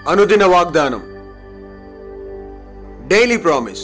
అనుదిన వాగ్దానం daily promise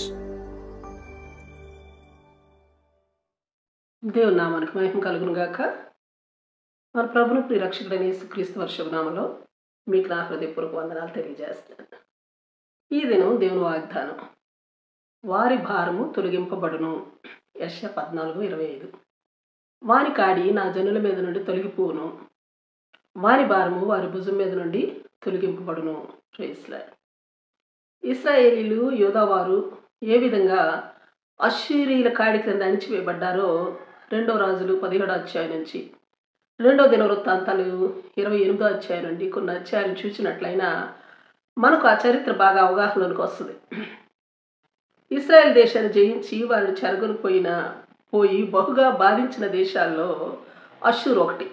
దేవుని నామానికి మహిమ కలుగును గాక మన ప్రభును ప్రిరక్షకుడైన యేసుక్రీస్తు వర్షభనామలో మీకు నా హృదయపూర్వక వందనాలు తెలియజేస్తున్నాను ఈ దినం దేవుని వాగ్దానం వారి భారము తొలగింపబడును యశ పద్నాలుగు ఇరవై ఐదు వారి కాడి నా జనుల మీద నుండి తొలగిపోవును వారి భారము వారి భుజం మీద నుండి తొలగింపబడును ప్రేస్లా ఇస్రాయేలీలు యోధావారు ఏ విధంగా అశ్షీరీల కాడి క్రింద అణిచివేయబడ్డారో రెండో రాజులు పదిహేడో అధ్యాయం నుంచి రెండో దిన వృత్తాంతాలు ఇరవై ఎనిమిదో అధ్యాయం నుండి కొన్ని అధ్యాయాలు చూసినట్లయినా మనకు ఆ చరిత్ర బాగా అవగాహనలోకి వస్తుంది ఇస్రాయెల్ దేశాన్ని జయించి వారిని చెరగొని పోయిన పోయి బహుగా బాధించిన దేశాల్లో అషూర్ ఒకటి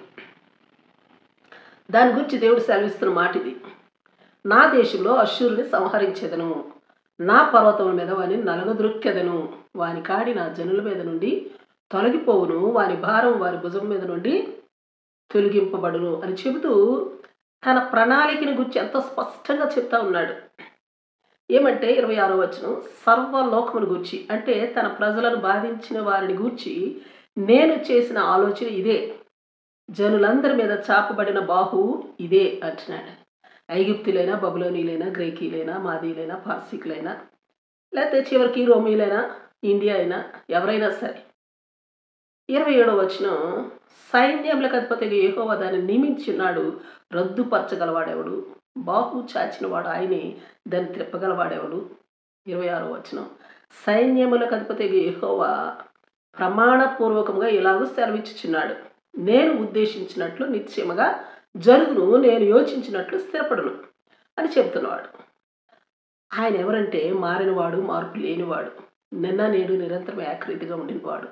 దాని గురించి దేవుడు సెలవిస్తున్న మాట ఇది నా దేశంలో అశ్షూరుని సంహరించెదను నా పర్వతముల మీద వాని నలగదొక్కెదను వాని కాడి నా జనుల మీద నుండి తొలగిపోవును వాని భారం వారి భుజం మీద నుండి తొలగింపబడును అని చెబుతూ తన ప్రణాళికని గురించి ఎంతో స్పష్టంగా చెప్తా ఉన్నాడు ఏమంటే ఇరవై ఆరో వచనం సర్వలోకమును గూర్చి అంటే తన ప్రజలను బాధించిన వారిని గూర్చి నేను చేసిన ఆలోచన ఇదే జనులందరి మీద చాపబడిన బాహువు ఇదే అంటున్నాడు ఐగుప్తులైనా బబులోనీలైనా గ్రేకీలైనా మాదీలైనా పార్సికులైనా లేకపోతే చివరికి రోమీలైనా ఇండియా అయినా ఎవరైనా సరే ఇరవై ఏడో వచ్చిన సైన్యములకు అధిపతిగా ఏహోవా దాన్ని నియమించున్నాడు రద్దుపరచగలవాడెవడు బాహు చాచినవాడు ఆయనే దాన్ని త్రిప్పగలవాడెవడు ఇరవై ఆరో వచనం సైన్యములకు అధిపతిగా ఏహోవా ప్రమాణపూర్వకంగా ఇలాగూ సెలవిచ్చుచున్నాడు నేను ఉద్దేశించినట్లు నిశ్చయముగా జరుగును నేను యోచించినట్లు స్థిరపడును అని చెబుతున్నవాడు ఆయన ఎవరంటే మారినవాడు మార్పు లేనివాడు నిన్న నేడు నిరంతరం ఏకరీతిగా ఉండినవాడు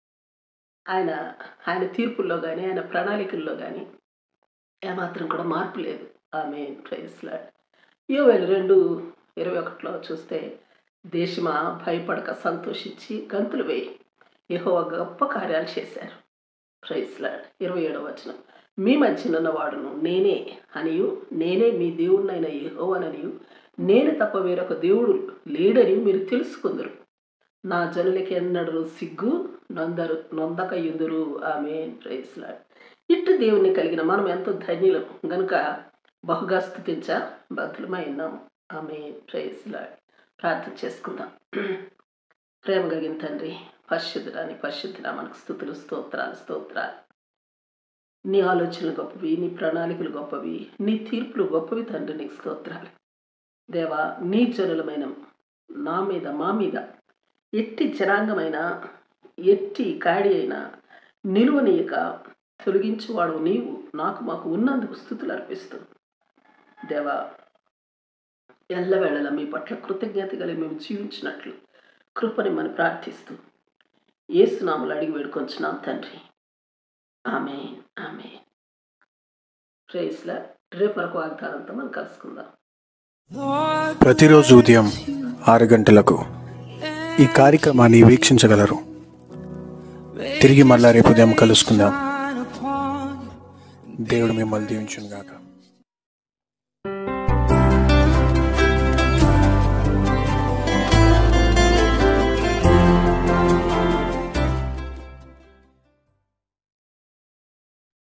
ఆయన ఆయన తీర్పుల్లో కానీ ఆయన ప్రణాళికల్లో కానీ ఏమాత్రం కూడా మార్పు లేదు ఆమె ప్రైస్లాడ్ యోవేలు రెండు ఇరవై ఒకటిలో చూస్తే దేశమా భయపడక సంతోషించి గంతులు వేయి యెహోవా గొప్ప కార్యాలు చేశారు ప్రైస్లాడ్ ఇరవై ఏడవ వచనం మీ మధ్యనున్న వాడును నేనే అనియు నేనే మీ దేవుడినైన యెహోవననియు నేను తప్ప వేరొక దేవుడు లేడని మీరు తెలుసుకుందరు నా జనులకి ఎన్నడరు సిగ్గు నొందరు నొందక యుందురు ఆమె ప్రైస్లాడ్ ఇట్టు దేవుని కలిగిన మనం ఎంతో ధన్యులం గనుక బహుగా స్థుతించ బతులమై ఉన్నాం ఆమె ప్రైస్లాడ్ ప్రార్థన చేసుకుందాం ప్రేమ కలిగిన తండ్రి పరిశుద్ధురాని పరిశుద్ధురా మనకు స్థుతులు స్తోత్రాలు స్తోత్రాలు నీ ఆలోచనలు గొప్పవి నీ ప్రణాళికలు గొప్పవి నీ తీర్పులు గొప్పవి తండ్రి నీకు స్తోత్రాలు దేవా నీ జనులమైన నా మీద మా మీద ఎట్టి జనాంగమైన ఎట్టి కాడి అయినా నిలువనీయక తొలగించువాడు నీవు నాకు మాకు ఉన్నందుకు స్థుతులు అర్పిస్తూ దేవా ఎల్లవేళలా మీ పట్ల కృతజ్ఞత కలిగి మేము జీవించినట్లు కృపని మనం ప్రార్థిస్తూ ఏసునాములు అడిగి వేడుకొంచున్నాం తండ్రి ఆమె ఆమె ప్రేస్లా రేపరకు వాగ్దానంతో మనం కలుసుకుందాం ప్రతిరోజు ఉదయం ఆరు గంటలకు ఈ కార్యక్రమాన్ని వీక్షించగలరు తిరిగి మళ్ళా రేపు ఉదయం కలుసుకుందాం దేవుడు మిమ్మల్ని దీవించును గాక